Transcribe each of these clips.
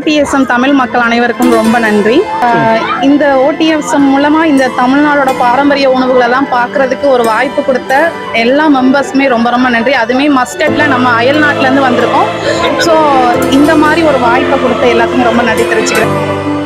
ஓடிஎஸ்எம் தமிழ் மக்கள் அனைவருக்கும் ரொம்ப நன்றி ஆஹ் இந்த ஓடிஎஸ்எம் மூலமா இந்த தமிழ்நாடோட பாரம்பரிய உணவுகள் எல்லாம் பார்க்கறதுக்கு ஒரு வாய்ப்பு கொடுத்த எல்லா மெம்பர்ஸுமே ரொம்ப ரொம்ப நன்றி அதுமே மஸ்டட்ல நம்ம அயல் நாட்டுல இருந்து வந்திருக்கோம் ஸோ இந்த மாதிரி ஒரு வாய்ப்பை கொடுத்த எல்லாத்துக்கும் ரொம்ப நன்றி தெரிவிச்சுக்கிறேன்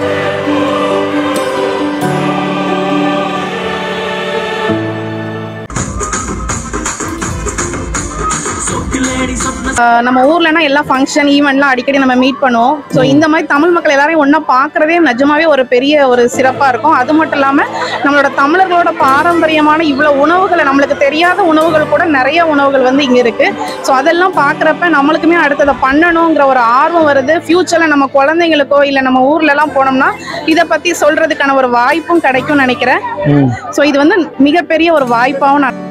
ஆஹ் நம்ம ஊர்லனா எல்லா ஃபங்க்ஷன் ஈவெண்ட்லாம் அடிக்கடி நம்ம மீட் பண்ணுவோம் ஸோ இந்த மாதிரி தமிழ் மக்கள் எல்லாரையும் ஒன்றா பார்க்குறதே நிஜமாவே ஒரு பெரிய ஒரு சிறப்பாக இருக்கும் அது மட்டும் இல்லாமல் நம்மளோட தமிழர்களோட பாரம்பரியமான இவ்வளோ உணவுகளை நம்மளுக்கு தெரியாத உணவுகள் கூட நிறைய உணவுகள் வந்து இங்கே இருக்குது ஸோ அதெல்லாம் பார்க்குறப்ப நம்மளுக்குமே அடுத்ததை பண்ணணுங்கிற ஒரு ஆர்வம் வருது ஃப்யூச்சரில் நம்ம குழந்தைங்களுக்கோ இல்லை நம்ம ஊர்லலாம் போனோம்னா இதை பற்றி சொல்கிறதுக்கான ஒரு வாய்ப்பும் கிடைக்கும்னு நினைக்கிறேன் ஸோ இது வந்து மிகப்பெரிய ஒரு வாய்ப்பாகவும் நான்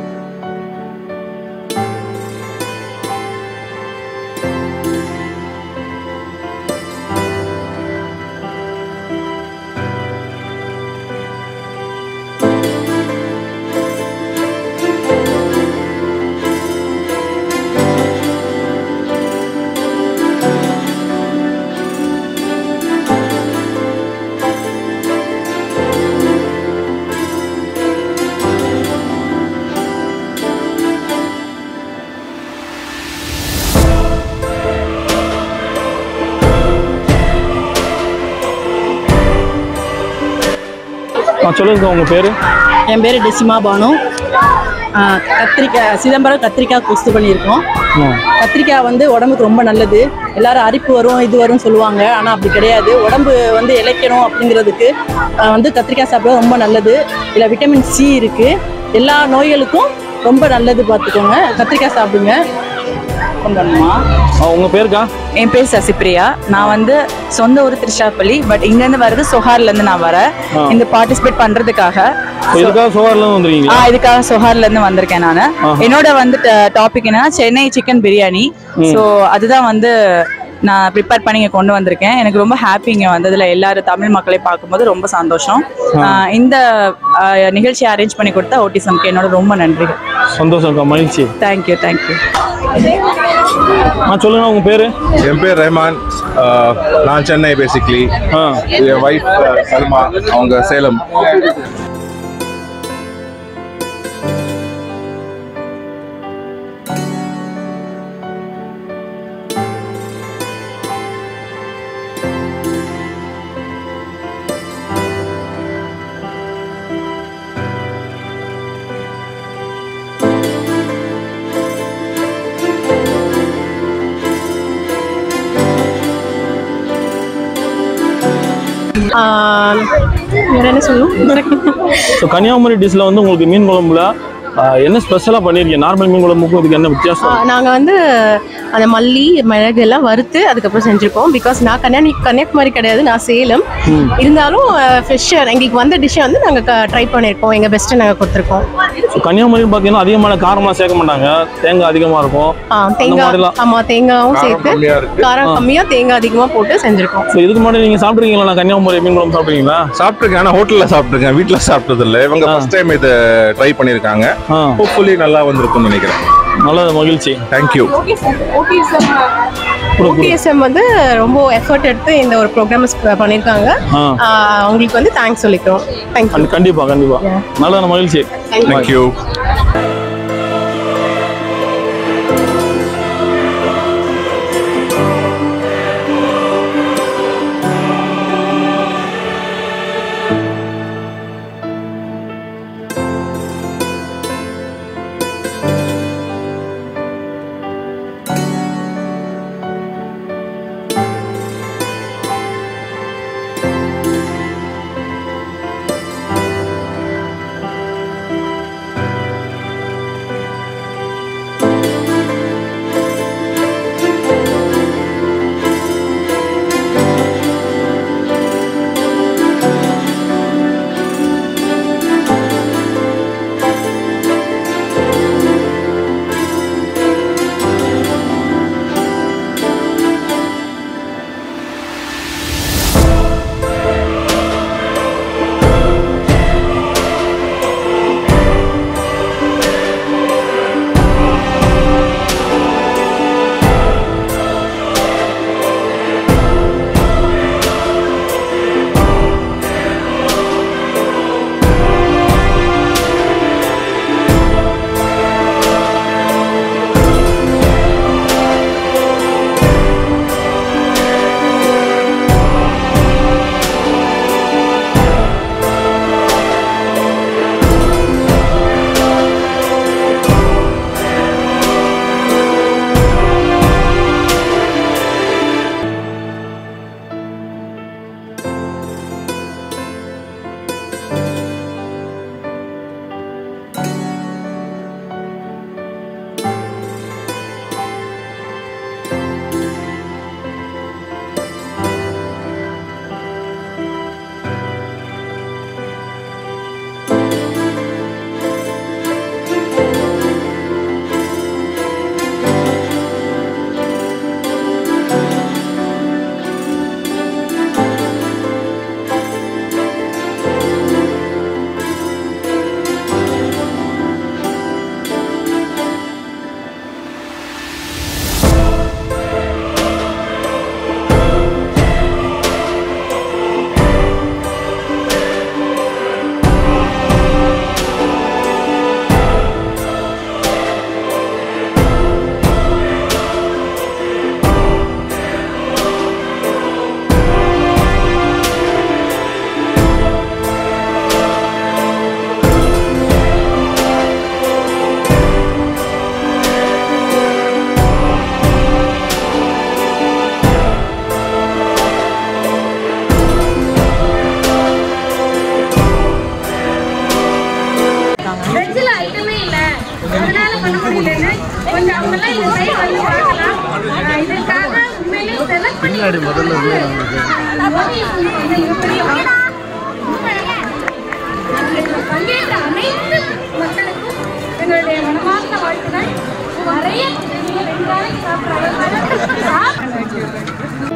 ஆ சொல்லுங்க உங்க பேரு என் பேர் டெசிமா பானு ஆ, கத்திரிக்காய் சிதம்பரம் கத்திரிக்காய் குஸ்து பண்ணியிருக்கோம் கத்திரிக்காய் வந்து உடம்புக்கு ரொம்ப நல்லது எல்லாரும் அரிப்பு வரும் இது வரும்னு சொல்லுவாங்க ஆனால் அப்படி கிடையாது உடம்பு வந்து இளைக்கணும் அப்படிங்கிறதுக்கு ஆ, வந்து கத்திரிக்காய் சாப்பிட ரொம்ப நல்லது இதில் விட்டமின் சி இருக்கு எல்லா நோய்களுக்கும் ரொம்ப நல்லது பார்த்துக்கோங்க கத்திரிக்காய் சாப்பிடுங்க பண்ணணுமா ஆ, உங்க பேருக்கா என் பேர் சசிப்ரியா நான் வந்து சொந்த ஊர் திருச்சிராப்பள்ளி பட் இங்கேருந்து வர்றது சொஹார்ல இருந்து நான் வரேன் ஆ. இந்த பார்ட்டிசிபேட் பண்றதுக்காக இப்போ இதுக்காக சோகார்ல இருந்து வந்துருக்கீங்களா ஆ இதுக்காக சொஹார்ல இருந்து வந்திருக்கேன் நான் ஆஹா. என்னோட வந்து டாபிக் என்னன்னா சென்னை சிக்கன் பிரியாணி ஸோ அதுதான் வந்து நான் ப்ரிப்பேர் பண்ணி இங்கே கொண்டு வந்திருக்கேன் எனக்கு ரொம்ப ஹாப்பி இங்கே வந்ததுல எல்லாரும் தமிழ் மக்களை பார்க்கும்போது ரொம்ப சந்தோஷம் ஆ, இந்த ஆ, நிகழ்ச்சியை அரேஞ்ச் பண்ணி கொடுத்த ஓட்டிசம்க்கு என்னோட ரொம்ப நன்றி சந்தோஷம்க்கா மகிழ்ச்சி தேங்க்யூ தேங்க்யூ ஆ சொல்லுங்க உங்க பேரு என் பேர் ரெஹ்மான் அஹ், நான் சென்னை பேசிக்லி ஆ என் ஒய்ஃப் சல்மா அவங்க சேலம் வேற என்ன சொல்லணும் ஸோ கன்னியாகுமரி டிஷ்ல வந்து உங்களுக்கு மீன் குழம்புல ஆ, என்ன ஸ்பெஷலாக பண்ணியிருக்கீங்க நார்மல் மீன் குழம்புக்கும் இதுக்கு என்ன வித்தியாசம் நாங்கள் வந்து அந்த மல்லி மிளகு எல்லாம் வறுத்து அதுக்கப்புறம் செஞ்சுருக்கோம் பிகாஸ் நான் கன்னியாகுமரி கன்னியாகுமரி கிடையாது நான் சேலம் இருந்தாலும் ஃபிஷ்ஷர் எங்களுக்கு வந்த டிஷ்ஷை வந்து நாங்கள் ட்ரை பண்ணியிருக்கோம் எங்கள் பெஸ்ட்டை நாங்கள் கொடுத்துருக்கோம் ஸோ கன்னியாகுமரி பார்த்தீங்கன்னா அதிகமான காரம்லாம் சேர்க்க மாட்டாங்க தேங்காய் அதிகமாக இருக்கும் ஆ, தேங்காய் மாதிரிலாம். ஆமாம் தேங்காயும் காரம் சேர்த்து கம்மியா இருக்கு காரம் கம்மியாக தேங்காய் அதிகமாக போட்டு செஞ்சுருக்கோம் ஸோ இதுக்கு முன்னாடி நீங்கள் சாப்பிட்ருக்கீங்களா நான் கன்னியாகுமரி மீன் குழம்பு சாப்பிட்றீங்களா சாப்பிட்ருக்கேன் ஆனால் ஹோட்டலில் சாப்பிட்ருக்கேன் வீட்டில் சாப்பிட்டது இல்லை இவங்க ஃபர்ஸ்ட் டைம் இதை ட்ரை பண்ணியிருக்காங்க ஆ ஹோப்ஃபுல்லி நல்லா வந்திருக்கும்னு நினைக்கிறேன் நல்ல மகிழ்ச்சி தேங்க்யூ ஓடிஎஸ்எம் வந்து ரொம்ப எஃபர்ட் எடுத்து இந்த ஒரு ப்ரோக்ராம் பண்ணியிருக்காங்க ஆ ஆ, அவங்களுக்கு வந்து தேங்க்ஸ் சொல்லிக்கிறோம் தேங்க்யூ கண்டி- கண்டிப்பா கண்டிப்பா நல்ல மகிழ்ச்சி தேங்க்யூ முன்னாடி முதல்ல இருந்தே நாங்கள் பங்கேற்ற அனைத்து மக்களுக்கும் எங்களுடைய மனமார்ந்த வாழ்த்துக்கள் நிறைய நீங்கள் வெங்காயம் சாப்பிட்ற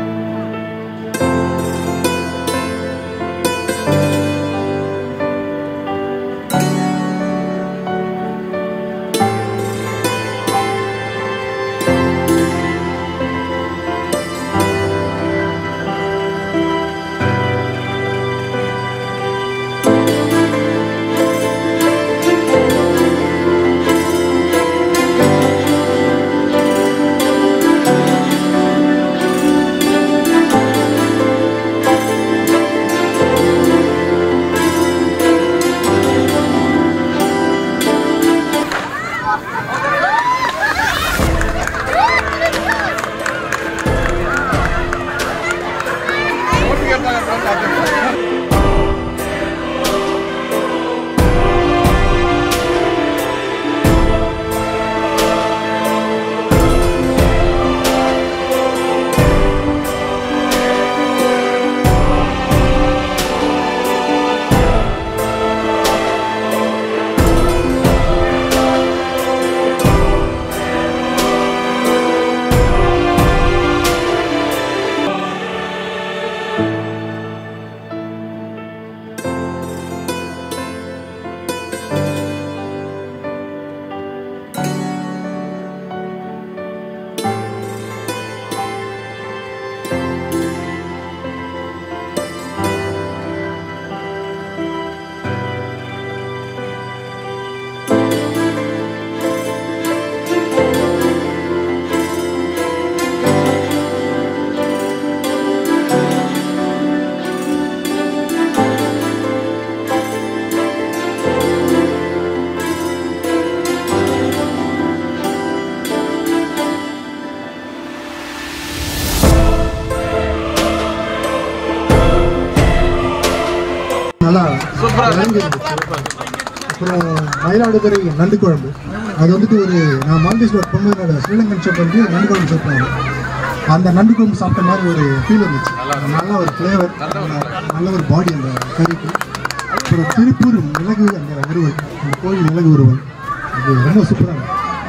நல்லா இறங்கி இருந்துச்சு அப்புறம் மயிலாடுதுறை நண்டு குழம்பு அது வந்துட்டு ஒரு நான் மால்டீஸ்ல ஒர்க் பண்ணும்போது ஸ்ரீலங்கன் ஷெஃப் வந்து நண்டு குழம்பு சேர்ப்பாங்க அந்த நண்டு குழம்பு சாப்பிட்ட மாதிரி ஒரு ஃபீல் இருந்துச்சு நல்ல ஒரு ஃப்ளேவர் நல்ல ஒரு பாடி அந்த கறிக்கு அப்புறம் திருப்பூர் மிளகு அந்த உருவல் அந்த கோயில் மிளகு உருவல் அது ரொம்ப சூப்பராக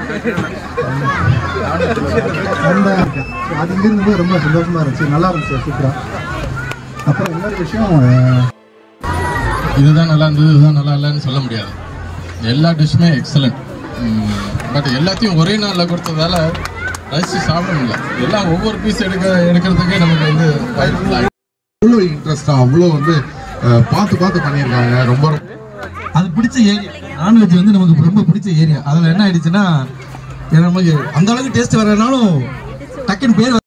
அந்த அது இங்க இருக்கும்போது ரொம்ப சந்தோஷமா இருந்துச்சு நல்லா இருந்துச்சு சூப்பராக அப்புறம் இன்னொரு விஷயம் அஹ், இதுதான் நல்லா இருந்தது இதுதான் நல்லா இல்லைன்னு சொல்ல முடியாது எல்லா டிஷ்ஷுமே எக்ஸலண்ட் பட் எல்லாத்தையும் ஒரே நாளில் கொடுத்ததால ரசித்து சாப்பிட முடியல எல்லாம் ஒவ்வொரு பீஸ் எடுக்க எடுக்கிறதுக்கே நமக்கு வந்து வாய்ப்பு அவ்வளோ இன்ட்ரெஸ்டாக அவ்வளோ வந்து அஹ், பார்த்து பார்த்து பண்ணியிருக்காங்க ரொம்ப அது பிடிச்ச ஏரியா நான்வெஜ் வந்து நமக்கு ரொம்ப பிடிச்ச ஏரியா அதில் என்ன ஆயிடுச்சுன்னா நமக்கு அந்த அளவுக்கு டேஸ்ட் வரனாலும் டக்குன்னு பேர்